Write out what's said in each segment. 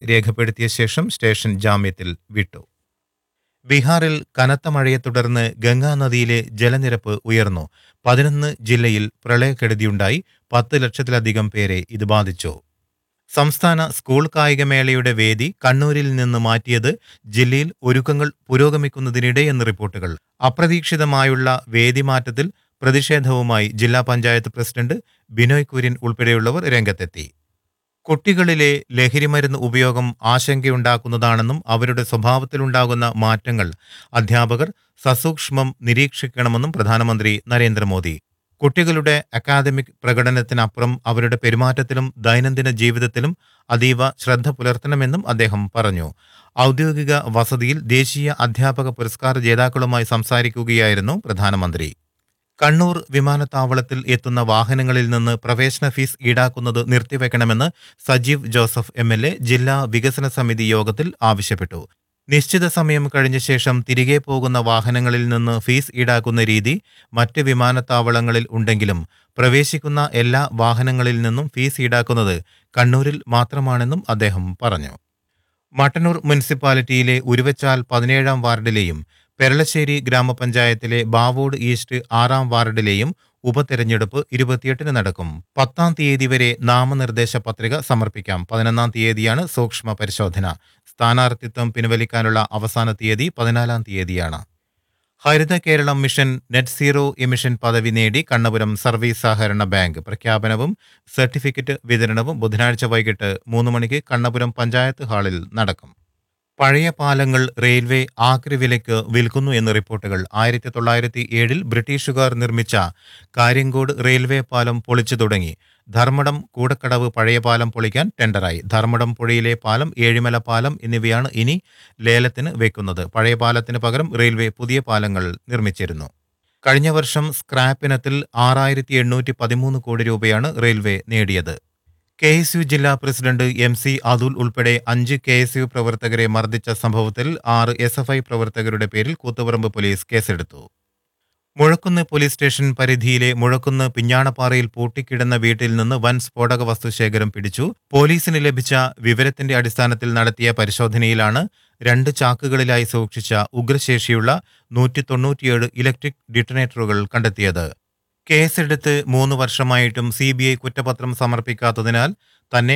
രേഖപ്പെടുത്തിയ ശേഷം സ്റ്റേഷൻ ജാമ്യത്തിൽ വിട്ടു ബീഹാറിൽ കനത്ത മഴയെ തുടർന്ന് ഗംഗാ നദിയിലെ ജലനിരപ്പ് ഉയർന്നു പതിനൊന്ന് ജില്ലയിൽ പ്രളയക്കെടുതിയുണ്ടായി പത്ത് ലക്ഷത്തിലധികം പേരെ ഇത് ബാധിച്ചു സംസ്ഥാന സ്കൂൾ കായികമേളയുടെ വേദി കണ്ണൂരിൽ നിന്ന് മാറ്റിയത് ജില്ലയിൽ ഒരുക്കങ്ങൾ പുരോഗമിക്കുന്നതിനിടെയെന്ന് റിപ്പോർട്ടുകൾ അപ്രതീക്ഷിതമായുള്ള വേദി മാറ്റത്തിൽ പ്രതിഷേധവുമായി ജില്ലാ പഞ്ചായത്ത് പ്രസിഡന്റ് ബിനോയ് കുര്യൻ ഉൾപ്പെടെയുള്ളവർ രംഗത്തെത്തി കുട്ടികളിലെ ലഹരിമരുന്ന് ഉപയോഗം ആശങ്കയുണ്ടാക്കുന്നതാണെന്നും അവരുടെ സ്വഭാവത്തിലുണ്ടാകുന്ന മാറ്റങ്ങൾ അധ്യാപകർ സസൂക്ഷ്മം നിരീക്ഷിക്കണമെന്നും പ്രധാനമന്ത്രി നരേന്ദ്രമോദി കുട്ടികളുടെ അക്കാദമിക് പ്രകടനത്തിനപ്പുറം അവരുടെ പെരുമാറ്റത്തിലും ദൈനംദിന ജീവിതത്തിലും അതീവ ശ്രദ്ധ പുലർത്തണമെന്നും അദ്ദേഹം പറഞ്ഞു ഔദ്യോഗിക വസതിയിൽ ദേശീയ അധ്യാപക പുരസ്കാര ജേതാക്കളുമായി സംസാരിക്കുകയായിരുന്നു പ്രധാനമന്ത്രി കണ്ണൂർ വിമാനത്താവളത്തിൽ എത്തുന്ന വാഹനങ്ങളിൽ നിന്ന് പ്രവേശന ഫീസ് ഈടാക്കുന്നത് നിർത്തിവെക്കണമെന്ന് Sajeev Joseph M L A ജില്ലാ വികസന സമിതി യോഗത്തിൽ ആവശ്യപ്പെട്ടു നിശ്ചിത സമയം കഴിഞ്ഞ ശേഷം തിരികെ പോകുന്ന വാഹനങ്ങളിൽ നിന്ന് ഫീസ് ഈടാക്കുന്ന രീതി മറ്റ് വിമാനത്താവളങ്ങളിൽ ഉണ്ടെങ്കിലും പ്രവേശിക്കുന്ന എല്ലാ വാഹനങ്ങളിൽ നിന്നും ഫീസ് ഈടാക്കുന്നത് കണ്ണൂരിൽ മാത്രമാണെന്നും അദ്ദേഹം പറഞ്ഞു മട്ടന്നൂർ മുനിസിപ്പാലിറ്റിയിലെ ഉരുവച്ചാൽ പതിനേഴാം വാർഡിലെയും പെരളശ്ശേരി ഗ്രാമപഞ്ചായത്തിലെ ബാവോഡ് ഈസ്റ്റ് ആറാം വാർഡിലെയും ഉപതെരഞ്ഞെടുപ്പ് ഇരുപത്തിയെട്ടിന് നടക്കും പത്താം തീയതി വരെ നാമനിർദ്ദേശ പത്രിക സമർപ്പിക്കാം പതിനൊന്നാം തീയതിയാണ് സൂക്ഷ്മ പരിശോധന സ്ഥാനാർത്ഥിത്വം പിൻവലിക്കാനുള്ള അവസാന തീയതി പതിനാലാം തീയതിയാണ് Haritha Keralam mission net zero emission പദവി നേടി കണ്ണപുരം സർവീസ് സഹകരണ ബാങ്ക് പ്രഖ്യാപനവും സർട്ടിഫിക്കറ്റ് വിതരണവും ബുധനാഴ്ച വൈകിട്ട് മൂന്ന് മണിക്ക് കണ്ണപുരം പഞ്ചായത്ത് ഹാളിൽ നടക്കും പഴയ പാലങ്ങൾ റെയിൽവേ ആക്രി വിലയ്ക്ക് വിൽക്കുന്നു എന്ന് റിപ്പോർട്ടുകൾ ആയിരത്തി തൊള്ളായിരത്തി ഏഴിൽ ബ്രിട്ടീഷുകാർ നിർമ്മിച്ച കാര്യങ്കോട് റെയിൽവേ പാലം പൊളിച്ചു തുടങ്ങി ധർമ്മടം കൂടക്കടവ് പഴയ പാലം പൊളിക്കാൻ ടെൻഡറായി ധർമ്മടം പുഴയിലെ പാലം ഏഴിമല പാലം എന്നിവയാണ് ഇനി ലേലത്തിന് വെക്കുന്നത് പഴയ പാലത്തിന് പകരം റെയിൽവേ പുതിയ പാലങ്ങൾ നിർമ്മിച്ചിരുന്നു കഴിഞ്ഞ വർഷം സ്ക്രാപ്പ് ഇനത്തിൽ ആറായിരത്തി എണ്ണൂറ്റി പതിമൂന്ന് കോടി രൂപയാണ് റെയിൽവേ നേടിയത് കെ എസ് യു ജില്ലാ പ്രസിഡന്റ് എം സി അതുൽ ഉൾപ്പെടെ അഞ്ച് കെ എസ് യു പ്രവർത്തകരെ മർദ്ദിച്ച സംഭവത്തിൽ ആറ് എസ് എഫ് ഐ പ്രവർത്തകരുടെ പേരിൽ കൂത്തുപറമ്പ് പോലീസ് കേസെടുത്തു മുഴക്കുന്ന് പോലീസ് സ്റ്റേഷൻ പരിധിയിലെ മുഴക്കുന്ന് പിഞ്ഞാണപ്പാറയിൽ പൂട്ടിക്കിടന്ന വീട്ടിൽ നിന്ന് വൻ സ്ഫോടക വസ്തു ശേഖരം പിടിച്ചു പോലീസിന് ലഭിച്ച വിവരത്തിന്റെ അടിസ്ഥാനത്തിൽ നടത്തിയ പരിശോധനയിലാണ് രണ്ട് ചാക്കുകളിലായി സൂക്ഷിച്ച ഉഗ്രശേഷിയുള്ള നൂറ്റി തൊണ്ണൂറ്റിയേഴ് ഇലക്ട്രിക് ഡിറ്റനേറ്ററുകൾ കണ്ടെത്തിയത് കേസെടുത്ത് മൂന്ന് വർഷമായിട്ടും സി ബി ഐ കുറ്റപത്രം സമർപ്പിക്കാത്തതിനാൽ തന്നെ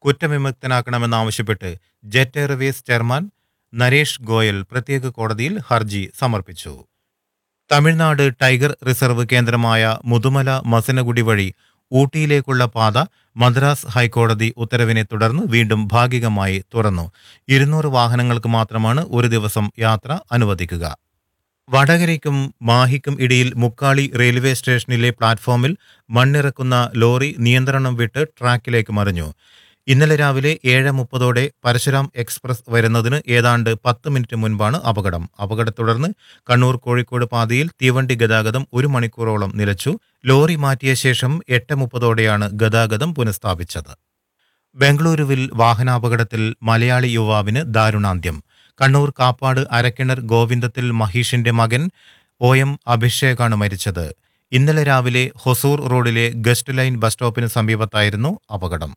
കുറ്റവിമുക്തനാക്കണമെന്നാവശ്യപ്പെട്ട് Jet Airways chairman Naresh Goyal പ്രത്യേക കോടതിയിൽ ഹർജി സമർപ്പിച്ചു തമിഴ്നാട് ടൈഗർ റിസർവ് കേന്ദ്രമായ മുതുമല മസനഗുഡി വഴി ഊട്ടിയിലേക്കുള്ള പാത മദ്രാസ് ഹൈക്കോടതി ഉത്തരവിനെ തുടർന്ന് വീണ്ടും ഭാഗികമായി തുറന്നു ഇരുന്നൂറ് വാഹനങ്ങൾക്ക് മാത്രമാണ് ഒരു ദിവസം യാത്ര അനുവദിക്കുക വടകരയ്ക്കും മാഹിക്കും ഇടയിൽ മുക്കാളി റെയിൽവേ സ്റ്റേഷനിലെ പ്ലാറ്റ്ഫോമിൽ മണ്ണിറക്കുന്ന ലോറി നിയന്ത്രണം വിട്ട് ട്രാക്കിലേക്ക് മറിഞ്ഞു ഇന്നലെ രാവിലെ ഏഴ് മുപ്പതോടെ പരശുരാം എക്സ്പ്രസ് വരുന്നതിന് ഏതാണ്ട് പത്ത് മിനിറ്റ് മുൻപാണ് അപകടം അപകടത്തെ തുടർന്ന് കണ്ണൂർ കോഴിക്കോട് പാതയിൽ തീവണ്ടി ഗതാഗതം ഒരു മണിക്കൂറോളം നിലച്ചു ലോറി മാറ്റിയ ശേഷം എട്ട് മുപ്പതോടെയാണ് ഗതാഗതം പുനഃസ്ഥാപിച്ചത് ബംഗളൂരുവിൽ വാഹനാപകടത്തിൽ മലയാളി യുവാവിന് ദാരുണാന്ത്യം കണ്ണൂർ കാപ്പാട് അരക്കിണർ ഗോവിന്ദത്തിൽ മഹീഷിന്റെ മകൻ ഒ എം അഭിഷേകാണ് മരിച്ചത് ഇന്നലെ രാവിലെ ഹൊസൂർ റോഡിലെ ഗസ്റ്റ് ലൈൻ ബസ് സ്റ്റോപ്പിന് സമീപത്തായിരുന്നു അപകടം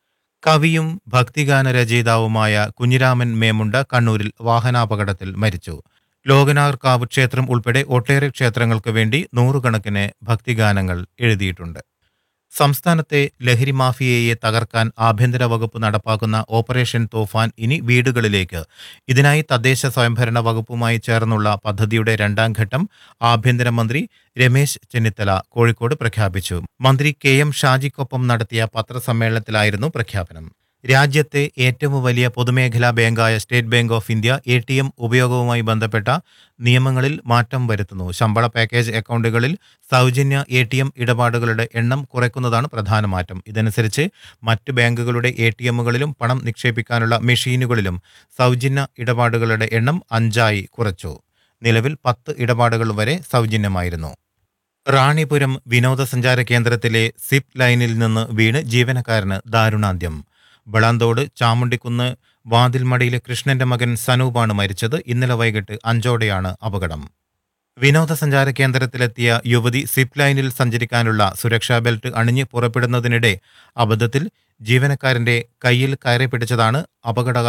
കവിയും ഭക്തിഗാന രചയിതാവുമായ കുഞ്ഞിരാമൻ മേമുണ്ട കണ്ണൂരിൽ വാഹനാപകടത്തിൽ മരിച്ചു ലോകനാർക്കാവ് ക്ഷേത്രം ഉൾപ്പെടെ ഒട്ടേറെ ക്ഷേത്രങ്ങൾക്ക് വേണ്ടി നൂറുകണക്കിന് ഭക്തിഗാനങ്ങൾ എഴുതിയിട്ടുണ്ട് സംസ്ഥാനത്തെ ലഹരി മാഫിയയെ തകർക്കാൻ ആഭ്യന്തര വകുപ്പ് നടപ്പാക്കുന്ന ഓപ്പറേഷൻ തോഫാൻ ഇനി വീടുകളിലേക്ക് ഇതിനായി തദ്ദേശ സ്വയംഭരണ വകുപ്പുമായി ചേർന്നുള്ള പദ്ധതിയുടെ രണ്ടാം ഘട്ടം ആഭ്യന്തരമന്ത്രി രമേശ് ചെന്നിത്തല കോഴിക്കോട് പ്രഖ്യാപിച്ചു മന്ത്രി കെ എം ഷാജിക്കൊപ്പം നടത്തിയ പത്രസമ്മേളനത്തിലായിരുന്നു പ്രഖ്യാപനം രാജ്യത്തെ ഏറ്റവും വലിയ പൊതുമേഖലാ ബാങ്കായ State Bank of India A T M ഉപയോഗവുമായി ബന്ധപ്പെട്ട നിയമങ്ങളിൽ മാറ്റം വരുത്തുന്നു ശമ്പള പാക്കേജ് അക്കൗണ്ടുകളിൽ സൗജന്യ എ ടി എം ഇടപാടുകളുടെ എണ്ണം കുറയ്ക്കുന്നതാണ് പ്രധാന മാറ്റം ഇതനുസരിച്ച് മറ്റ് ബാങ്കുകളുടെ എ ടി എമ്മുകളിലും പണം നിക്ഷേപിക്കാനുള്ള മെഷീനുകളിലും സൗജന്യ ഇടപാടുകളുടെ എണ്ണം അഞ്ചായി കുറച്ചു നിലവിൽ പത്ത് ഇടപാടുകൾ വരെ സൗജന്യമായിരുന്നു റാണിപുരം വിനോദസഞ്ചാര കേന്ദ്രത്തിലെ സിപ്പ് ലൈനിൽ നിന്ന് വീണ് ജീവനക്കാരന് ദാരുണാന്ത്യം ബളാന്തോട് ചാമുണ്ടിക്കുന്ന് വാതിൽമടിയിലെ കൃഷ്ണന്റെ മകൻ സനൂപാണ് മരിച്ചത് ഇന്നലെ വൈകിട്ട് അഞ്ചോടെയാണ് അപകടം വിനോദസഞ്ചാര കേന്ദ്രത്തിലെത്തിയ യുവതി സിപ്പ് ലൈനിൽ സഞ്ചരിക്കാനുള്ള സുരക്ഷാ ബെൽറ്റ് അണിഞ്ഞ് പുറപ്പെടുന്നതിനിടെ അബദ്ധത്തിൽ ജീവനക്കാരന്റെ കയ്യിൽ കയറി പിടിച്ചതാണ് അപകട